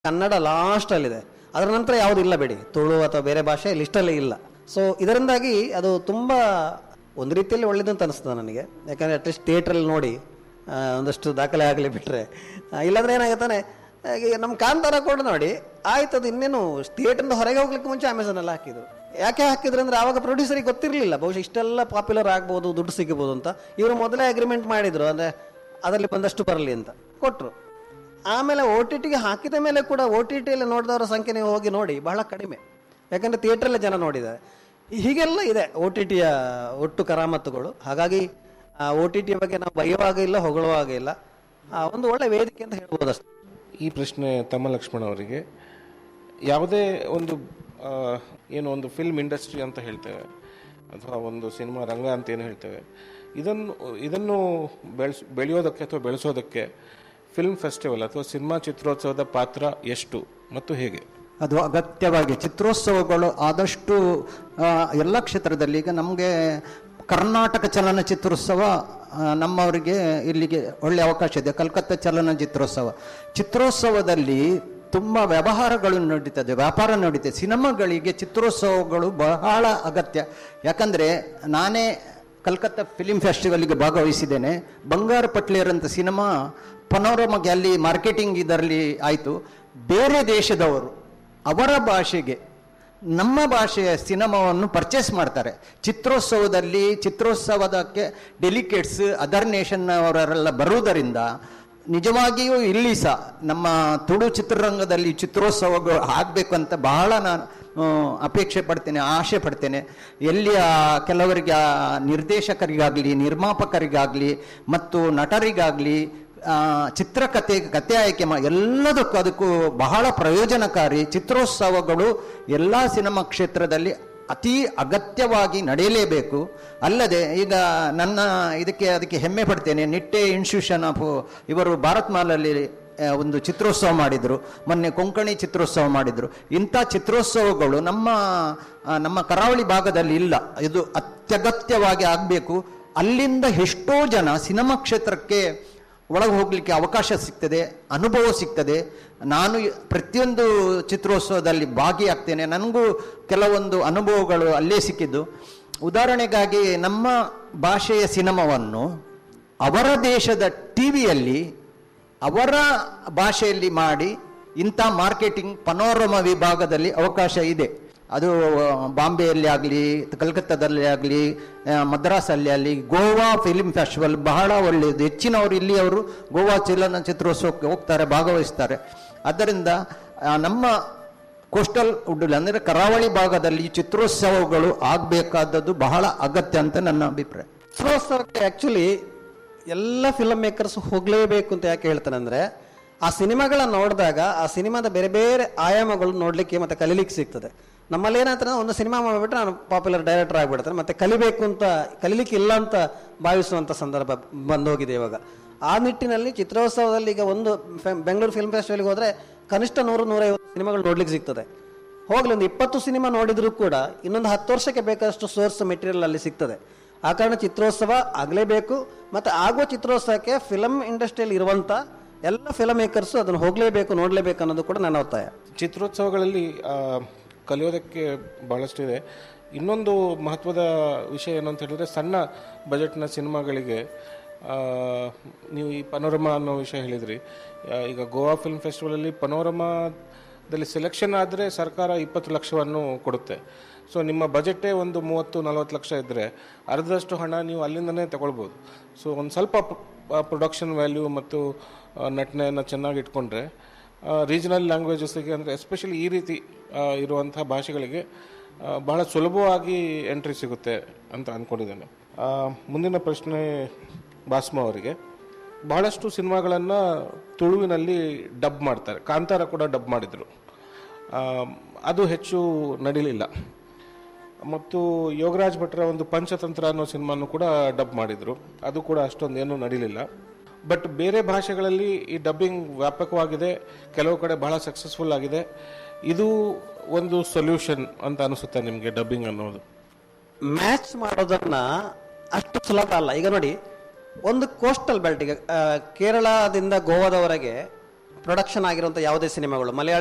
ಕನ್ನಡ ಲಾಸ್ಟಲ್ಲಿದೆ ಅದರ ನಂತರ ಯಾವುದು ಇಲ್ಲ ಬೇಡಿ ತುಳು ಅಥವಾ ಬೇರೆ ಭಾಷೆ ಲಿಸ್ಟಲ್ಲಿ ಇಲ್ಲ ಸೊ ಇದರಿಂದಾಗಿ ಅದು ತುಂಬ ಒಂದು ರೀತಿಯಲ್ಲಿ ಒಳ್ಳೇದು ಅಂತ ಅನಿಸ್ತದೆ ನನಗೆ ಯಾಕಂದರೆ ಅಟ್ಲೀಸ್ಟ್ ಥಿಯೇಟ್ರಲ್ಲಿ ನೋಡಿ ಆ, ಒಂದಷ್ಟು ದಾಖಲೆ ಆಗಲಿ ಬಿಟ್ಟರೆ ಇಲ್ಲಾಂದ್ರೆ ಏನಾಗುತ್ತಾನೆ ಈಗ ನಮ್ಮ ಕಾಂತಾರ ಕೂಡ ನೋಡಿ ಆಯ್ತು ಅದು ಇನ್ನೇನು ಥಿಯೇಟ್ರಿಂದ ಹೊರಗೆ ಹೋಗ್ಲಿಕ್ಕೆ ಮುಂಚೆ ಅಮೆಝಾನಲ್ಲಿ ಹಾಕಿದ್ರು ಯಾಕೆ ಹಾಕಿದ್ರು ಅಂದ್ರೆ ಆವಾಗ ಪ್ರೊಡ್ಯೂಸರಿಗೆ ಗೊತ್ತಿರಲಿಲ್ಲ ಬಹುಶಃ ಇಷ್ಟೆಲ್ಲ ಪಾಪ್ಯುಲರ್ ಆಗ್ಬೋದು ದುಡ್ಡು ಸಿಗಬಹುದು ಅಂತ ಇವರು ಮೊದಲೇ ಅಗ್ರಿಮೆಂಟ್ ಮಾಡಿದ್ರು ಅಂದರೆ ಅದರಲ್ಲಿ ಬಂದಷ್ಟು ಬರಲಿ ಅಂತ ಕೊಟ್ಟರು ಆಮೇಲೆ ಓ ಟಿ ಟಿಗೆ ಹಾಕಿದ ಮೇಲೆ ಕೂಡ ಓ ಟಿ ಟಿಯಲ್ಲಿ ನೋಡಿದವರ ಸಂಖ್ಯೆ ನೀವು ಹೋಗಿ ನೋಡಿ ಬಹಳ ಕಡಿಮೆ ಯಾಕಂದರೆ ಥಿಯೇಟ್ರಲ್ಲೇ ಜನ ನೋಡಿದ್ದಾರೆ ಹೀಗೆಲ್ಲ ಇದೆ ಓ ಟಿ ಟಿಯ ಒಟ್ಟು ಕರಾಮತ್ತುಗಳು ಹಾಗಾಗಿ ಓ ಟಿ ಟಿಯ ಬಗ್ಗೆ ನಾವು ಬೈಯುವಾಗ ಇಲ್ಲ ಹೊಗಳುವಾಗ ಇಲ್ಲ ಆ, ಒಂದು ಒಳ್ಳೆ ವೇದಿಕೆ ಅಂತ ಹೇಳ್ಬೋದು ಅಷ್ಟೇ ಈ ಪ್ರಶ್ನೆ ತಮ್ಮ ಲಕ್ಷ್ಮಣ ಅವರಿಗೆ ಯಾವುದೇ ಒಂದು ಆ, ಏನು ಒಂದು ಫಿಲ್ಮ್ ಇಂಡಸ್ಟ್ರಿ ಅಂತ ಹೇಳ್ತೇವೆ ಅಥವಾ ಒಂದು ಸಿನಿಮಾ ರಂಗ ಅಂತ ಏನು ಹೇಳ್ತೇವೆ ಇದನ್ನು ಇದನ್ನು ಬೆಳೆಸ್ ಬೆಳೆಯೋದಕ್ಕೆ ಅಥವಾ ಬೆಳೆಸೋದಕ್ಕೆ ಫಿಲ್ಮ್ ಫೆಸ್ಟಿವಲ್ ಅಥವಾ ಸಿನಿಮಾ ಚಿತ್ರೋತ್ಸವದ ಪಾತ್ರ ಎಷ್ಟು ಮತ್ತು ಹೇಗೆ ಅದು ಅಗತ್ಯವಾಗಿ ಚಿತ್ರೋತ್ಸವಗಳು ಆದಷ್ಟು ಆ, ಎಲ್ಲ ಕ್ಷೇತ್ರದಲ್ಲಿ ಈಗ ನಮಗೆ ಕರ್ನಾಟಕ ಚಲನಚಿತ್ರೋತ್ಸವ ಆ, ನಮ್ಮವರಿಗೆ ಇಲ್ಲಿಗೆ ಒಳ್ಳೆ ಅವಕಾಶ ಇದೆ ಕಲ್ಕತ್ತಾ ಚಲನಚಿತ್ರೋತ್ಸವ ಚಿತ್ರೋತ್ಸವದಲ್ಲಿ ತುಂಬ ವ್ಯವಹಾರಗಳು ನಡೀತದೆ ವ್ಯಾಪಾರ ನಡೀತದೆ ಸಿನಿಮಾಗಳಿಗೆ ಚಿತ್ರೋತ್ಸವಗಳು ಬಹಳ ಅಗತ್ಯ ಯಾಕಂದರೆ ನಾನೇ ಕಲ್ಕತ್ತಾ ಫಿಲಿಂ ಫೆಸ್ಟಿವಲ್ಗೆ ಭಾಗವಹಿಸಿದ್ದೇನೆ ಬಂಗಾರ ಪಟ್ಲೇರ್ ಅಂತ ಸಿನಿಮಾ ಪನೋರಮ ಗ್ಯಾಲಿ ಮಾರ್ಕೆಟಿಂಗ್ ಇದರಲ್ಲಿ ಆಯಿತು ಬೇರೆ ದೇಶದವರು ಅವರ ಭಾಷೆಗೆ ನಮ್ಮ ಭಾಷೆಯ ಸಿನಿಮಾವನ್ನು ಪರ್ಚೇಸ್ ಮಾಡ್ತಾರೆ ಚಿತ್ರೋತ್ಸವದಲ್ಲಿ ಚಿತ್ರೋತ್ಸವದಕ್ಕೆ ಡೆಲಿಕೇಟ್ಸ್ ಅದರ್ ನೇಷನ್ ಅವರೆಲ್ಲ ಬರುವುದರಿಂದ ನಿಜವಾಗಿಯೂ ಇಲ್ಲಿ ಸಹ ನಮ್ಮ ತುಳು ಚಿತ್ರರಂಗದಲ್ಲಿ ಚಿತ್ರೋತ್ಸವಗಳು ಆಗಬೇಕು ಅಂತ ಬಹಳ ನಾನು ಆ, ಅಪೇಕ್ಷೆ ಪಡ್ತೇನೆ ಆಶೆ ಪಡ್ತೇನೆ ಎಲ್ಲಿಯ ಕೆಲವರಿಗೆ ಆ ನಿರ್ದೇಶಕರಿಗಾಗಲಿ ನಿರ್ಮಾಪಕರಿಗಾಗಲಿ ಮತ್ತು ನಟರಿಗಾಗಲಿ ಆ, ಚಿತ್ರಕಥೆ ಕಥೆ ಆಯ್ಕೆ ಮಾ ಎಲ್ಲದಕ್ಕೂ ಅದಕ್ಕೂ ಬಹಳ ಪ್ರಯೋಜನಕಾರಿ ಚಿತ್ರೋತ್ಸವಗಳು ಎಲ್ಲ ಸಿನಿಮಾ ಕ್ಷೇತ್ರದಲ್ಲಿ ಅತಿ ಅಗತ್ಯವಾಗಿ ನಡೆಯಲೇಬೇಕು ಅಲ್ಲದೆ ಈಗ ನನ್ನ ಇದಕ್ಕೆ ಅದಕ್ಕೆ ಹೆಮ್ಮೆ ಪಡ್ತೇನೆ ನಿಟ್ಟೆ ಇನ್ಸ್ಟಿಟ್ಯೂಷನ್ ಆಫ್ ಇವರು ಭಾರತ್ ಮಾಲಲ್ಲಿ ಆ, ಒಂದು ಚಿತ್ರೋತ್ಸವ ಮಾಡಿದರು ಮೊನ್ನೆ ಕೊಂಕಣಿ ಚಿತ್ರೋತ್ಸವ ಮಾಡಿದರು ಇಂಥ ಚಿತ್ರೋತ್ಸವಗಳು ನಮ್ಮ ಆ, ನಮ್ಮ ಕರಾವಳಿ ಭಾಗದಲ್ಲಿ ಇಲ್ಲ ಇದು ಅತ್ಯಗತ್ಯವಾಗಿ ಆಗಬೇಕು ಅಲ್ಲಿಂದ ಎಷ್ಟೋ ಜನ ಸಿನಿಮಾ ಕ್ಷೇತ್ರಕ್ಕೆ ಒಳಗೆ ಹೋಗಲಿಕ್ಕೆ ಅವಕಾಶ ಸಿಗ್ತದೆ ಅನುಭವ ಸಿಗ್ತದೆ ನಾನು ಪ್ರತಿಯೊಂದು ಚಿತ್ರೋತ್ಸವದಲ್ಲಿ ಭಾಗಿಯಾಗ್ತೇನೆ ನನಗೂ ಕೆಲವೊಂದು ಅನುಭವಗಳು ಅಲ್ಲೇ ಸಿಕ್ಕಿದ್ದು ಉದಾಹರಣೆಗಾಗಿ ನಮ್ಮ ಭಾಷೆಯ ಸಿನಿಮಾವನ್ನು ಅವರ ದೇಶದ ಟಿ ವಿಯಲ್ಲಿ ಅವರ ಭಾಷೆಯಲ್ಲಿ ಮಾಡಿ ಇಂಥ ಮಾರ್ಕೆಟಿಂಗ್ ಪನೋರಮ ವಿಭಾಗದಲ್ಲಿ ಅವಕಾಶ ಇದೆ ಅದು ಬಾಂಬೆಯಲ್ಲಿ ಆಗಲಿ ಕಲ್ಕತ್ತಾದಲ್ಲಿ ಆಗಲಿ ಮದ್ರಾಸಲ್ಲಿ ಆಗಲಿ ಗೋವಾ ಫಿಲ್ಮ್ ಫೆಸ್ಟಿವಲ್ ಬಹಳ ಒಳ್ಳೆಯದು ಹೆಚ್ಚಿನವರು ಇಲ್ಲಿ ಅವರು ಗೋವಾ ಚಲನಚಿತ್ರೋತ್ಸವಕ್ಕೆ ಹೋಗ್ತಾರೆ ಭಾಗವಹಿಸ್ತಾರೆ ಆದ್ದರಿಂದ ಆ, ನಮ್ಮ ಕೋಸ್ಟಲ್ ಉಡ್ಡಲ್ಲಿ ಅಂದರೆ ಕರಾವಳಿ ಭಾಗದಲ್ಲಿ ಚಿತ್ರೋತ್ಸವಗಳು ಆಗಬೇಕಾದದ್ದು ಬಹಳ ಅಗತ್ಯ ಅಂತ ನನ್ನ ಅಭಿಪ್ರಾಯ ಚಿತ್ರೋತ್ಸವಕ್ಕೆ ಆ್ಯಕ್ಚುಲಿ ಎಲ್ಲ ಫಿಲ್ಮ್ ಮೇಕರ್ಸ್ ಹೋಗಲೇಬೇಕು ಅಂತ ಯಾಕೆ ಹೇಳ್ತಾನೆ ಅಂದರೆ ಆ ಸಿನಿಮಾಗಳನ್ನ ನೋಡಿದಾಗ ಆ ಸಿನಿಮಾದ ಬೇರೆ ಬೇರೆ ಆಯಾಮಗಳು ನೋಡಲಿಕ್ಕೆ ಮತ್ತೆ ಕಲೀಲಿಕ್ಕೆ ಸಿಗ್ತದೆ ನಮ್ಮಲ್ಲಿ ಏನಾಗ್ತದೆ ಒಂದು ಸಿನಿಮಾ ಮಾಡಿಬಿಟ್ರೆ ನಾನು ಪಾಪ್ಯುಲರ್ ಡೈರೆಕ್ಟರ್ ಆಗಿಬಿಡ್ತಾರೆ ಮತ್ತೆ ಕಲಿಬೇಕು ಅಂತ ಕಲಿಲಿಕ್ಕೆ ಇಲ್ಲ ಅಂತ ಭಾವಿಸುವಂಥ ಸಂದರ್ಭ ಬಂದೋಗಿದೆ ಇವಾಗ ಆ ನಿಟ್ಟಿನಲ್ಲಿ ಚಿತ್ರೋತ್ಸವದಲ್ಲಿ ಈಗ ಒಂದು ಫೆ- ಬೆಂಗಳೂರು ಫಿಲ್ಮ್ ಫೆಸ್ಟಿವಲ್ಗೆ ಹೋದರೆ ಕನಿಷ್ಠ ನೂರು ನೂರೈವತ್ತು ಸಿನಿಮಾಗಳು ನೋಡ್ಲಿಕ್ಕೆ ಸಿಗ್ತದೆ ಹೋಗ್ಲಿ ಒಂದು ಇಪ್ಪತ್ತು ಸಿನಿಮಾ ನೋಡಿದ್ರು ಕೂಡ ಇನ್ನೊಂದು ಹತ್ತು ವರ್ಷಕ್ಕೆ ಬೇಕಾದಷ್ಟು ಸೋರ್ಸ್ ಮೆಟೀರಿಯಲ್ ಅಲ್ಲಿ ಸಿಗ್ತದೆ ಆ ಕಾರಣ ಚಿತ್ರೋತ್ಸವ ಆಗಲೇಬೇಕು ಮತ್ತು ಆಗುವ ಚಿತ್ರೋತ್ಸವಕ್ಕೆ ಫಿಲಮ್ ಇಂಡಸ್ಟ್ರಿಯಲ್ಲಿ ಇರುವಂಥ ಎಲ್ಲ ಫಿಲಮ್ ಮೇಕರ್ಸು ಅದನ್ನು ಹೋಗಲೇಬೇಕು ನೋಡಲೇಬೇಕು ಅನ್ನೋದು ಕೂಡ ನನ್ನ ಒತ್ತಾಯ ಚಿತ್ರೋತ್ಸವಗಳಲ್ಲಿ ಆ, ಕಲಿಯೋದಕ್ಕೆ ಬಹಳಷ್ಟಿದೆ ಇನ್ನೊಂದು ಮಹತ್ವದ ವಿಷಯ ಏನು ಅಂತ ಹೇಳಿದ್ರೆ ಸಣ್ಣ ಬಜೆಟ್ನ ಸಿನಿಮಾಗಳಿಗೆ ಆ, ನೀವು ಈ ಪನೋರಮಾ ಅನ್ನೋ ವಿಷಯ ಹೇಳಿದ್ರಿ ಆ, ಈಗ ಗೋವಾ ಫಿಲ್ಮ್ ಫೆಸ್ಟಿವಲಲ್ಲಿ ಪನೋರಮಾದಲ್ಲಿ ಸೆಲೆಕ್ಷನ್ ಆದರೆ ಸರ್ಕಾರ ಇಪ್ಪತ್ತು ಲಕ್ಷವನ್ನು ಕೊಡುತ್ತೆ ಸೊ ನಿಮ್ಮ ಬಜೆಟೇ ಒಂದು ಮೂವತ್ತು ನಲವತ್ತು ಲಕ್ಷ ಇದ್ದರೆ ಅರ್ಧದಷ್ಟು ಹಣ ನೀವು ಅಲ್ಲಿಂದನೇ ತಗೊಳ್ಬೋದು ಸೊ ಒಂದು ಸ್ವಲ್ಪ ಪ್ರೊಡಕ್ಷನ್ ವ್ಯಾಲ್ಯೂ ಮತ್ತು ಆ, ನಟನೆಯನ್ನು ಚೆನ್ನಾಗಿ ಇಟ್ಕೊಂಡ್ರೆ ರೀಜನಲ್ ಲ್ಯಾಂಗ್ವೇಜಸ್ಗೆ ಅಂದರೆ ಎಸ್ಪೆಷಲಿ ಈ ರೀತಿ ಆ, ಇರುವಂಥ ಭಾಷೆಗಳಿಗೆ ಆ, ಬಹಳ ಸುಲಭವಾಗಿ ಎಂಟ್ರಿ ಸಿಗುತ್ತೆ ಅಂತ ಅಂದ್ಕೊಂಡಿದ್ದೇನೆ ಆ, ಮುಂದಿನ ಪ್ರಶ್ನೆ ಬಾಸ್ಮ ಅವರಿಗೆ ಬಹಳಷ್ಟು ಸಿನಿಮಾಗಳನ್ನು ತುಳುವಿನಲ್ಲಿ ಡಬ್ ಮಾಡ್ತಾರೆ ಕಾಂತಾರ ಕೂಡ ಡಬ್ ಮಾಡಿದರು ಅದು ಹೆಚ್ಚು ನಡೀಲಿಲ್ಲ ಮತ್ತು ಯೋಗರಾಜ್ ಭಟ್ರ ಒಂದು ಪಂಚತಂತ್ರ ಅನ್ನೋ ಸಿನಿಮಾನು ಕೂಡ ಡಬ್ ಮಾಡಿದರು ಅದು ಕೂಡ ಅಷ್ಟೊಂದು ಏನೂ ನಡೀಲಿಲ್ಲ ಬಟ್ ಬೇರೆ ಭಾಷೆಗಳಲ್ಲಿ ಈ ಡಬ್ಬಿಂಗ್ ವ್ಯಾಪಕವಾಗಿದೆ ಕೆಲವು ಕಡೆ ಬಹಳ ಸಕ್ಸಸ್ಫುಲ್ ಆಗಿದೆ ಇದು ಒಂದು ಸೊಲ್ಯೂಷನ್ ಅಂತ ಅನಿಸುತ್ತೆ ನಿಮಗೆ ಡಬ್ಬಿಂಗ್ ಅನ್ನೋದು ಮ್ಯಾಚ್ ಮಾಡೋದನ್ನ ಅಷ್ಟು ಸುಲಭ ಅಲ್ಲ ಈಗ ನೋಡಿ ಒಂದು ಕೋಸ್ಟಲ್ ಬೆಲ್ಟ್ ಈಗ ಆ, ಕೇರಳದಿಂದ ಗೋವಾದವರೆಗೆ ಪ್ರೊಡಕ್ಷನ್ ಆಗಿರುವಂಥ ಯಾವುದೇ ಸಿನಿಮಾಗಳು ಮಲಯಾಳ